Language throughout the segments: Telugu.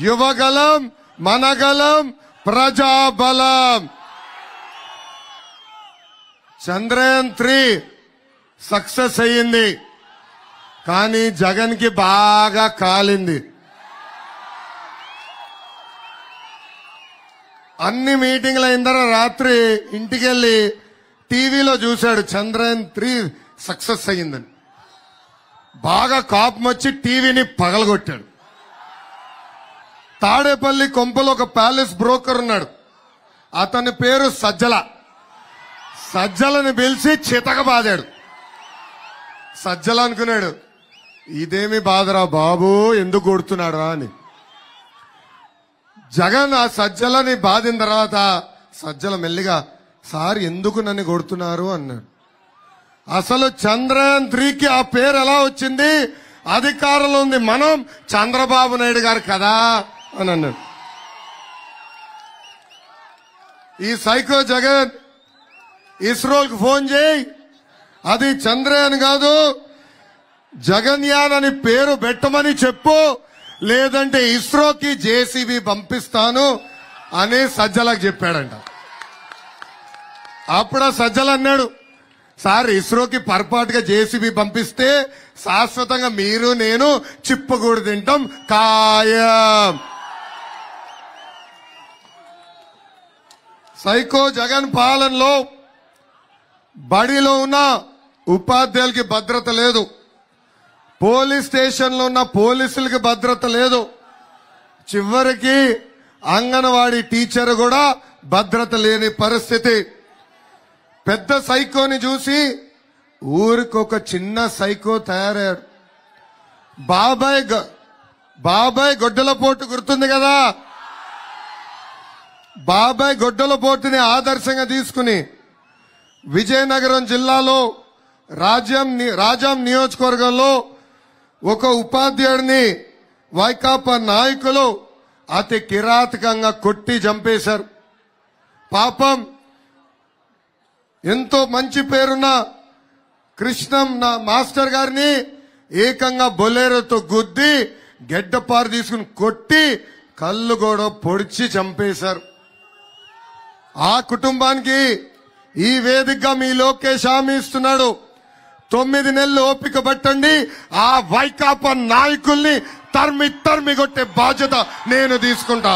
యువగలం మనగలం ప్రజాబలం చంద్రయాన్ త్రీ సక్సెస్ అయ్యింది కానీ జగన్ కి బాగా కాలింది అన్ని మీటింగ్లు అయిన తర్వాత రాత్రి ఇంటికి వెళ్ళి టీవీలో చూశాడు చంద్రయాన్ త్రీ సక్సెస్ అయ్యిందని బాగా కోపం వచ్చి టీవీని పగలగొట్టాడు తాడేపల్లి కొంపలో ఒక ప్యాలెస్ బ్రోకర్ ఉన్నాడు అతని పేరు సజ్జల సజ్జలని పిలిచి చితక బాదాడు సజ్జల అనుకున్నాడు ఇదేమి బాధరా బాబు ఎందుకు కొడుతున్నాడు అని జగన్ ఆ సజ్జలని బాధిన తర్వాత సజ్జల మెల్లిగా సార్ ఎందుకు నన్ను కొడుతున్నారు అన్నాడు అసలు చంద్రయాన్ త్రీకి ఆ పేరు ఎలా వచ్చింది అధికారంలో ఉంది మనం చంద్రబాబు నాయుడు గారు కదా అని అన్నాడు ఈ సైకో జగన్ ఇస్రోకి ఫోన్ చేయి అది చంద్రయాన్ కాదు జగన్యాన్ అని పేరు పెట్టమని చెప్పు లేదంటే ఇస్రోకి జేసీబీ పంపిస్తాను అని సజ్జలకు చెప్పాడంట అప్పుడు ఆ సజ్జలు అన్నాడు సార్ ఇస్రోకి పొరపాటుగా జేసీబీ పంపిస్తే శాశ్వతంగా మీరు నేను చిప్పకూడు తింటాం ఖాయం సైకో జగన్ పాలనలో బడిలో ఉన్న ఉపాధ్యాయులకి భద్రత లేదు పోలీస్ స్టేషన్లో ఉన్న పోలీసులకి భద్రత లేదు చివరికి అంగన్వాడీ టీచర్ కూడా భద్రత లేని పరిస్థితి పెద్ద సైకోని చూసి ఊరికి ఒక చిన్న సైకో తయారయ్యాడు బాబాయ్ గ- బాబాయ్ గొడ్డల పోటు గుర్తుంది కదా బాబాయ్ గొడ్డల పోటుని ఆదర్శంగా తీసుకుని విజయనగరం జిల్లాలో రాజ్యం ని- రాజాం నియోజకవర్గంలో ఒక ఉపాధ్యాయుడిని వైకాపా నాయకులు అతి కిరాతకంగా కొట్టి చంపేశారు పాపం ఎంతో మంచి పేరున్న కృష్ణం నా మాస్టర్ గారిని ఏకంగా బొలేరోతో గుద్ది గెడ్డపారు తీసుకుని కొట్టి కళ్ళు కూడా పొడిచి చంపేశారు ఆ కుటుంబానికి ఈ వేదికగా మీ లోకేష్ హామీ ఇస్తున్నాడు తొమ్మిది నెలలు ఓపిక పట్టండి ఆ వైకాపా నాయకుల్ని తరిమి తరిమి కొట్టే బాధ్యత నేను తీసుకుంటా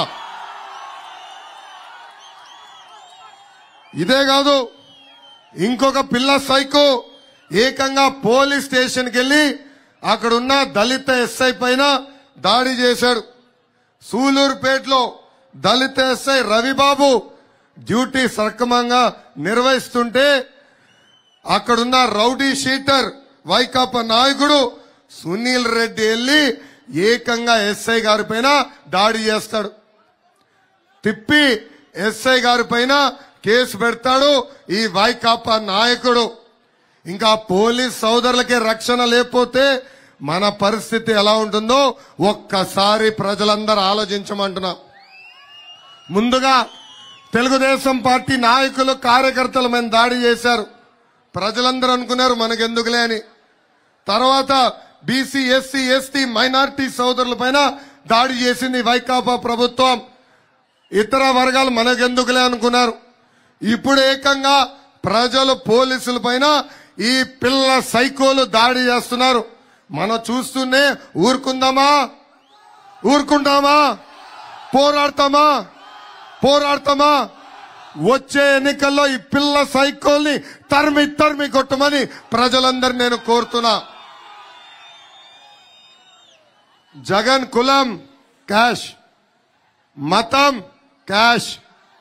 ఇదే కాదు ఇంకొక పిల్ల సైకో ఏకంగా పోలీస్ స్టేషన్కి వెళ్ళి అక్కడున్న దళిత ఎస్ఐ పైన దాడి చేశాడు సూలూరుపేటలో దళిత ఎస్ఐ రవిబాబు డ్యూటీ సక్రమంగా నిర్వహిస్తుంటే అక్కడున్న రౌడీ షీటర్ వైకాపా నాయకుడు సునీల్ రెడ్డి వెళ్ళి ఏకంగా ఎస్ఐ గారి పైన దాడి చేస్తాడు తిప్పి ఎస్ఐ గారి పైన కేసు పెడతాడు ఈ వైకాపా నాయకుడు ఇంకా పోలీస్ సోదరులకే రక్షణ లేకపోతే మన పరిస్థితి ఎలా ఉంటుందో ఒక్కసారి ప్రజలందరూ ఆలోచించమంటున్నా ముందుగా తెలుగుదేశం పార్టీ నాయకులు కార్యకర్తల మీద దాడి చేశారు ప్రజలందరూ అనుకున్నారు మనకెందుకులే అని తర్వాత బీసీ ఎస్సీ ఎస్టీ మైనారిటీ సోదరుల పైన దాడి చేసింది వైకాపా ప్రభుత్వం ఇతర వర్గాలు మనకెందుకులే అనుకున్నారు ఇప్పుడు ఏకంగా ప్రజలు పోలీసుల పైన ఈ పిల్ల సైకోలు దాడి చేస్తున్నారు మనం చూస్తూనే ఊరుకుందామా ఊరుకుంటామా పోరాడతామా పోరాడతామా వచ్చే ఎన్నికల్లో ఈ పిల్ల సైకోల్ని తరిమి తరిమి కొట్టమని ప్రజలందరూ నేను కోరుతున్నా జగన్ కులం క్యాష్ మతం క్యాష్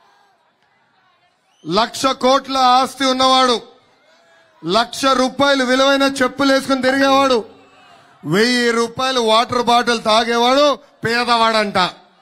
లక్ష కోట్ల ఆస్తి ఉన్నవాడు లక్ష రూపాయలు విలువైన చెప్పులు వేసుకుని తిరిగేవాడు వెయ్యి రూపాయలు వాటర్ బాటిల్ తాగేవాడు పేదవాడంట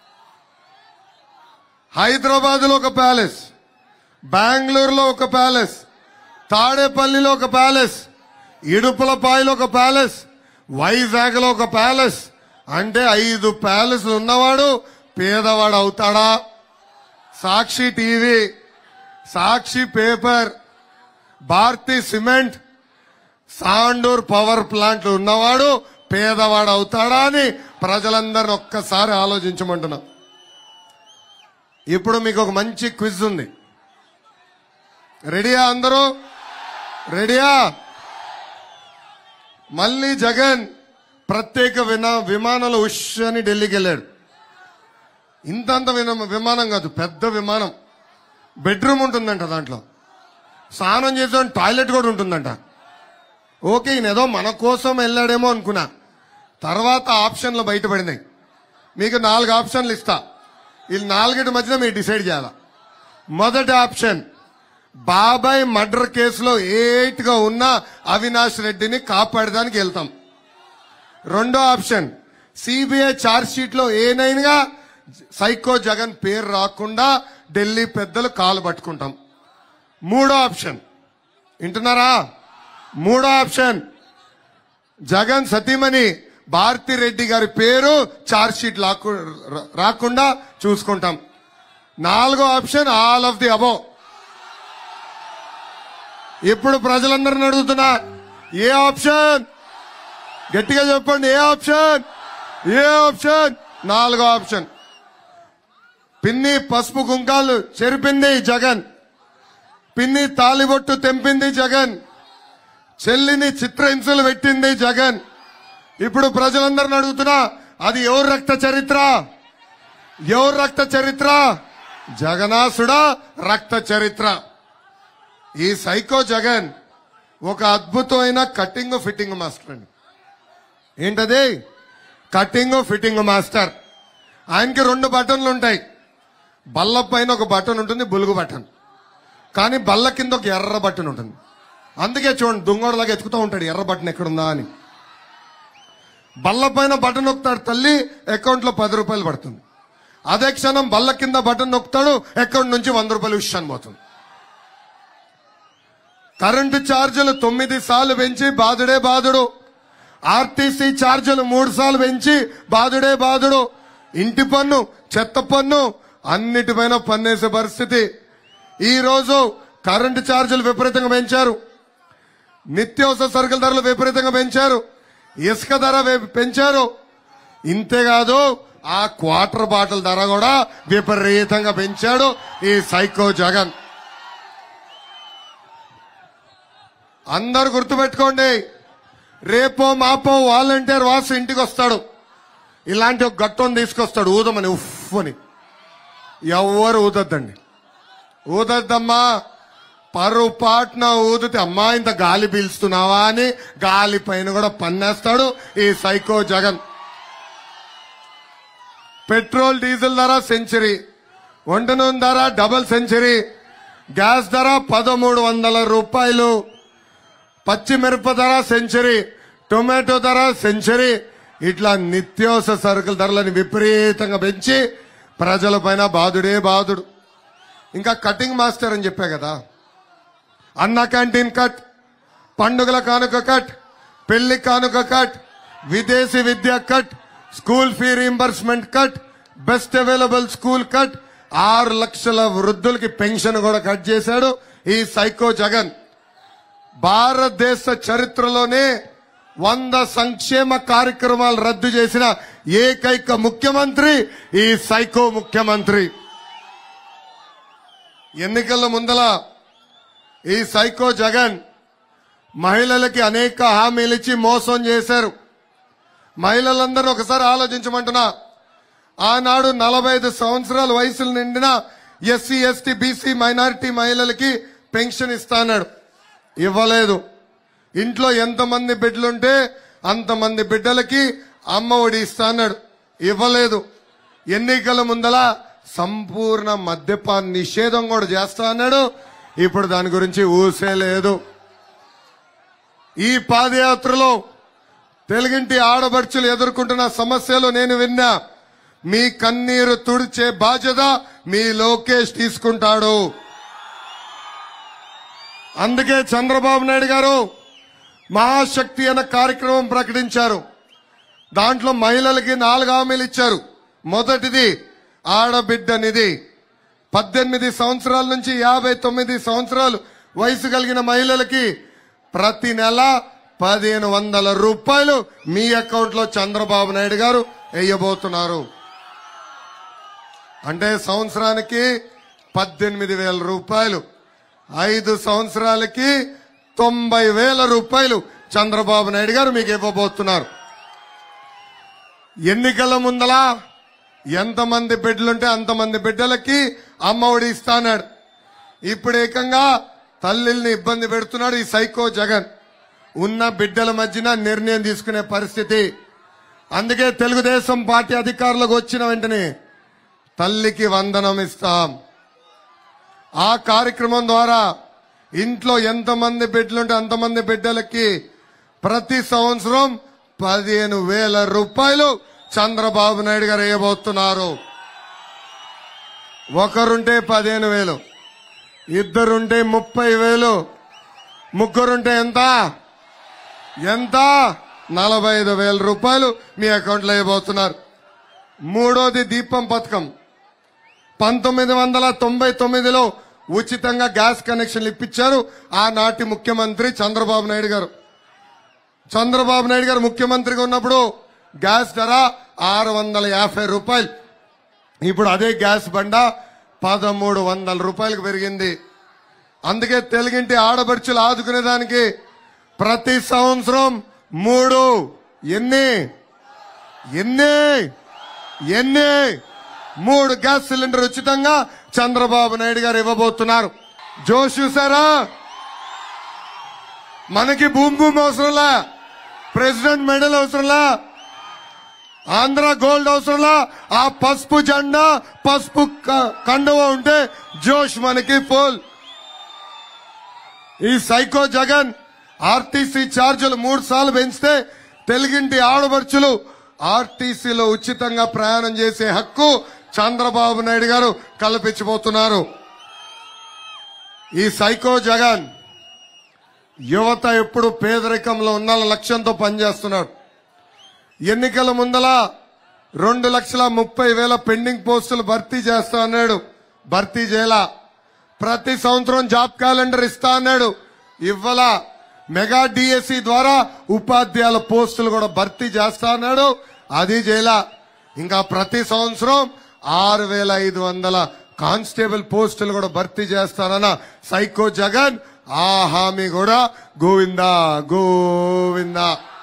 హైదరాబాద్ లో ఒక ప్యాలెస్ బెంగళూరులో ఒక ప్యాలెస్ తాడేపల్లిలో ఒక ప్యాలెస్ ఇడుపులపాయలో ఒక ప్యాలెస్ వైజాగ్ లో ఒక ప్యాలెస్ అంటే ఐదు ప్యాలెస్లు ఉన్నవాడు పేదవాడు అవుతాడా Sakshi TV Sakshi paper Bharathi cement Sandur power plant ఉన్నవాడు పేదవాడు అవుతాడా అని ప్రజలందరిని ఒక్కసారి ఆలోచించమంటున్నా ఇప్పుడు మీకు ఒక మంచి క్విజ్ ఉంది రెడీయా అందరూ రెడీయా మళ్ళీ జగన్ ప్రత్యేక వినా విమానంలో ఉష్ అని ఢిల్లీకి వెళ్ళాడు ఇంతంత విన- విమానం కాదు పెద్ద విమానం బెడ్రూమ్ ఉంటుందంట దాంట్లో స్నానం చేసే టాయిలెట్ కూడా ఉంటుందంట ఓకే ఈయన ఏదో మన కోసం వెళ్ళాడేమో అనుకున్నా తర్వాత ఆప్షన్లు బయటపడినాయి మీకు నాలుగు ఆప్షన్లు ఇస్తా ఈ నాలుగిటి మధ్యన మీరు డిసైడ్ చేయాల మొదటి ఆప్షన్ బాబాయ్ మర్డర్ కేసులో ఎయిట్ గా ఉన్న అవినాష్ రెడ్డిని కాపాడడానికి వెళ్తాం రెండో ఆప్షన్ సిబిఐ ఛార్జ్ షీట్ లో ఏ నైన్ గా సైకో జగన్ పేరు రాకుండా ఢిల్లీ పెద్దలు కాలు పట్టుకుంటాం మూడో ఆప్షన్ వింటున్నారా మూడో ఆప్షన్ జగన్ సతీమణి భారతి రెడ్డి గారి పేరు ఛార్జ్ షీట్ లాక్కు రాకుండా చూసుకుంటాం నాలుగో option all of the above ఇప్పుడు ప్రజలందరిని అడుగుతున్నా ఏ ఆప్షన్ గట్టిగా చెప్పండి ఏ ఆప్షన్ ఏ ఆప్షన్ నాలుగో ఆప్షన్ పిన్ని పసుపు కుంకాలు చెరిపింది జగన్ పిన్ని తాలిబొట్టు తెంపింది జగన్ చెల్లిని చిత్రహింసలు పెట్టింది జగన్ ఇప్పుడు ప్రజలందరిని అడుగుతున్నా అది ఎవరు రక్త చరిత్ర ఎవరు రక్త చరిత్ర జగనాసుడా రక్త చరిత్ర ఈ సైకో జగన్ ఒక అద్భుతమైన కటింగ్ ఫిట్టింగ్ మాస్టర్ అండి ఏంటది కటింగ్ ఫిట్టింగ్ మాస్టర్ ఆయనకి రెండు బటన్లు ఉంటాయి బల్ల పైన ఒక బటన్ ఉంటుంది బులుగు బటన్ కానీ బల్ల కింద ఒక ఎర్ర బటన్ ఉంటుంది అందుకే చూడండి దుంగోడలాగా ఎత్తుకుతూ ఉంటాడు ఎర్ర బటన్ ఎక్కడుందా అని బల్ల పైన బటన్ నొక్కుతాడు తల్లి అకౌంట్ లో పది రూపాయలు పడుతుంది అదే క్షణం బల్ల కింద బటన్ నొక్కుతాడు అకౌంట్ నుంచి వంద రూపాయలు విషయాన్ని పోతుంది కరెంటు ఛార్జీలు తొమ్మిది సార్లు పెంచి బాధుడే బాధుడు ఆర్టీసీ ఛార్జీలు మూడు సార్లు పెంచి బాధుడే బాధుడు ఇంటి పన్ను చెత్త పన్ను అన్నిటిపైన పన్నేసే పరిస్థితి ఈ రోజు కరెంటు ఛార్జీలు విపరీతంగా పెంచారు నిత్యావసర సరుకుల ధరలు విపరీతంగా పెంచారు ఇసుక ధర వే- పెంచారు ఇంతేకాదు ఆ క్వార్టర్ బాటిల్ ధర కూడా విపరీతంగా పెంచాడు ఈ సైకో జగన్ అందరు గుర్తుపెట్టుకోండి రేపో మాపో వాలంటీర్ వాసు ఇంటికి వస్తాడు ఇలాంటి ఒక గట్టం తీసుకొస్తాడు ఊదమని ఉఫ్ అని ఎవ్వరు ఊదొద్దండి ఊదొద్దమ్మా పరువు పాట్న ఊదితే అమ్మా ఇంత గాలి పీల్స్తున్నావా అని గాలి పైన కూడా పన్నేస్తాడు ఈ సైకో జగన్ పెట్రోల్ డీజిల్ ధర సెంచరీ వంట నూనె ధర డబల్ సెంచరీ గ్యాస్ ధర పదమూడు వందల రూపాయలు పచ్చిమిరప ధర సెంచరీ టొమాటో ధర సెంచరీ ఇట్లా నిత్యావసర సరుకుల ధరలను విపరీతంగా పెంచి ప్రజల పైన బాధుడే బాధుడు ఇంకా కటింగ్ మాస్టర్ అని చెప్పా కదా అన్న క్యాంటీన్ కట్ పండుగల కానుక కట్ పెళ్లి కానుక కట్ విదేశీ విద్య cut school fee reimbursement cut best available school cut ఆరు లక్షల వృద్ధులకి పెన్షన్ కూడా కట్ చేశాడు ఈ సైకో జగన్ భారతదేశ చరిత్రలోనే వంద సంక్షేమ కార్యక్రమాలు రద్దు చేసిన ఏకైక ముఖ్యమంత్రి ఈ సైకో ముఖ్యమంత్రి ఎన్నికల ముందల ఈ సైకో జగన్ మహిళలకి అనేక హామీలు ఇచ్చి మోసం చేశారు మహిళలందరూ ఒకసారి ఆలోచించమంటున్నా ఆనాడు నలభై ఐదు సంవత్సరాల వయసులు నిండిన ఎస్సీ ఎస్టీ బీసీ మైనారిటీ మహిళలకి పెన్షన్ ఇస్తాన్నాడు ఇవ్వలేదు ఇంట్లో ఎంతమంది బిడ్డలుంటే అంతమంది బిడ్డలకి అమ్మ ఒడి ఇస్తాన్నాడు ఇవ్వలేదు ఎన్నికల ముందల సంపూర్ణ మద్యపాన నిషేధం కూడా చేస్తా అన్నాడు ఇప్పుడు దాని గురించి ఊసే లేదు ఈ పాదయాత్రలో తెలుగింటి ఆడబడుచులు ఎదుర్కొంటున్న సమస్యలు నేను విన్నా మీ కన్నీరు తుడిచే బాధ్యత మీ లోకేష్ తీసుకుంటాడు అందుకే చంద్రబాబు నాయుడు గారు మహాశక్తి అన్న కార్యక్రమం ప్రకటించారు దాంట్లో మహిళలకి నాలుగు హామీలు ఇచ్చారు మొదటిది ఆడబిడ్డ నిధి పద్దెనిమిది సంవత్సరాల నుంచి యాభై తొమ్మిది సంవత్సరాలు వయసు కలిగిన మహిళలకి ప్రతి నెల పదిహేను వందల రూపాయలు మీ అకౌంట్ లో చంద్రబాబు నాయుడు గారు వేయబోతున్నారు అంటే సంవత్సరానికి పద్దెనిమిది వేల రూపాయలు ఐదు సంవత్సరాలకి తొంభై వేల రూపాయలు చంద్రబాబు నాయుడు గారు మీకు ఇవ్వబోతున్నారు ఎన్నికల ముందల ఎంతమంది బిడ్డలుంటే అంతమంది బిడ్డలకి అమ్మఒడి ఇస్తానాడు ఇప్పుడు ఏకంగా తల్లిల్ని ఇబ్బంది పెడుతున్నాడు ఈ సైకో జగన్ ఉన్న బిడ్డల మధ్యన నిర్ణయం తీసుకునే పరిస్థితి అందుకే తెలుగుదేశం పార్టీ అధికారులకు వచ్చిన వెంటనే తల్లికి వందనం ఇస్తాం ఆ కార్యక్రమం ద్వారా ఇంట్లో ఎంతమంది బిడ్డలుంటే అంతమంది బిడ్డలకి ప్రతి సంవత్సరం పదిహేను వేల రూపాయలు చంద్రబాబు నాయుడు గారు వేయబోతున్నారు ఒకరుంటే పదిహేను వేలు ఇద్దరుంటే ముప్పై వేలు ముగ్గురుంటే ఎంత ఎంత నలభై ఐదు వేల రూపాయలు మీ అకౌంట్లో వేయబోతున్నారు మూడోది దీపం పథకం పంతొమ్మిది వందల తొంభై తొమ్మిదిలో ఉచితంగా గ్యాస్ కనెక్షన్లు ఇప్పించారు ఆనాటి ముఖ్యమంత్రి చంద్రబాబు నాయుడు గారు చంద్రబాబు నాయుడు గారు ముఖ్యమంత్రిగా ఉన్నప్పుడు గ్యాస్ ధర ఆరు వందల యాభై రూపాయలు ఇప్పుడు అదే గ్యాస్ బండ పదమూడు వందల రూపాయలకు పెరిగింది అందుకే తెలుగింటి ఆడబడుచులు ఆదుకునేదానికి ప్రతి సంవత్సరం మూడు ఎన్ని ఎన్ని ఎన్ని మూడు గ్యాస్ సిలిండర్ ఉచితంగా చంద్రబాబు నాయుడు గారు ఇవ్వబోతున్నారు జోష్ చూసారా మనకి భూమి భూమి అవసరంలా ప్రెసిడెంట్ మెడల్ అవసరంలా ఆంధ్ర గోల్డ్ అవసరంలా ఆ పసుపు జెండా పసుపు క- కండువ ఉంటే జోష్ మనకి ఫుల్ ఈ సైకో జగన్ ఆర్టీసీ ఛార్జీలు మూడు సార్లు పెంచితే తెలుగింటి ఆడబడుచులు ఆర్టీసీలో ఉచితంగా ప్రయాణం చేసే హక్కు చంద్రబాబు నాయుడు గారు కల్పించబోతున్నారు ఈ సైకో జగన్ యువత ఎప్పుడు పేదరికంలో ఉన్న లక్ష్యంతో పనిచేస్తున్నాడు ఎన్నికల ముందల రెండు లక్షల ముప్పై వేల పెండింగ్ పోస్టులు భర్తీ చేస్తా అన్నాడు భర్తీ చేయాల ప్రతి సంవత్సరం జాబ్ క్యాలెండర్ ఇస్తా అన్నాడు ఇవ్వాల మెగా డిఎస్సి ద్వారా ఉపాధ్యాయుల పోస్టులు కూడా భర్తీ చేస్తా అన్నాడు అది చేయాల ఇంకా ప్రతి సంవత్సరం ఆరు వేల ఐదు వందల కానిస్టేబుల్ పోస్టులు కూడా భర్తీ చేస్తానన్న సైకో జగన్ ఆ హామీ కూడా గోవిందా గోవిందా